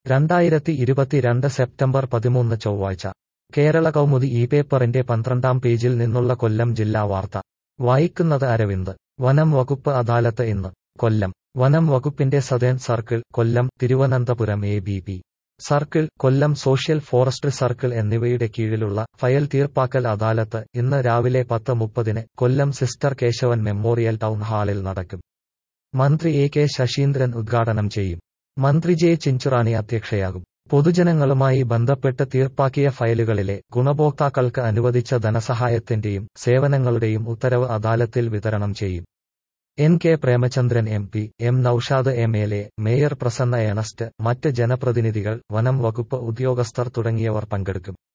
രണ്ടായിരത്തി ഇരുപത്തിരണ്ട് സെപ്റ്റംബർ പതിമൂന്ന് ചൊവ്വാഴ്ച കേരള കൗമുദി ഈ പേപ്പറിന്റെ പന്ത്രണ്ടാം പേജിൽ നിന്നുള്ള കൊല്ലം ജില്ലാ വാർത്ത വായിക്കുന്നത് അരവിന്ദ് വനം വകുപ്പ് അദാലത്ത് ഇന്ന് കൊല്ലം വനം വകുപ്പിന്റെ southern circle Kollam Thiruvananthapuram A B P circle Kollam social forest circle എന്നിവയുടെ കീഴിലുള്ള ഫയൽ തീർപ്പാക്കൽ അദാലത്ത് ഇന്ന് രാവിലെ പത്ത് മുപ്പതിന് Kollam sister Kesavan memorial town ഹാളിൽ നടക്കും മന്ത്രി എ കെ ശശീന്ദ്രൻ ഉദ്ഘാടനം ചെയ്യും മന്ത്രി ജെ ചിഞ്ചുറാണി അധ്യക്ഷയാകും പൊതുജനങ്ങളുമായി ബന്ധപ്പെട്ട് തീർപ്പാക്കിയ ഫയലുകളിലെ ഗുണഭോക്താക്കൾക്ക് അനുവദിച്ച ധനസഹായത്തിന്റെയും സേവനങ്ങളുടെയും ഉത്തരവ് അദാലത്തിൽ വിതരണം ചെയ്യും N K Premachandran M P M Noushad M L A mayor Prasanna Ernest മറ്റ് ജനപ്രതിനിധികൾ വനം വകുപ്പ് ഉദ്യോഗസ്ഥർ തുടങ്ങിയവർ പങ്കെടുക്കും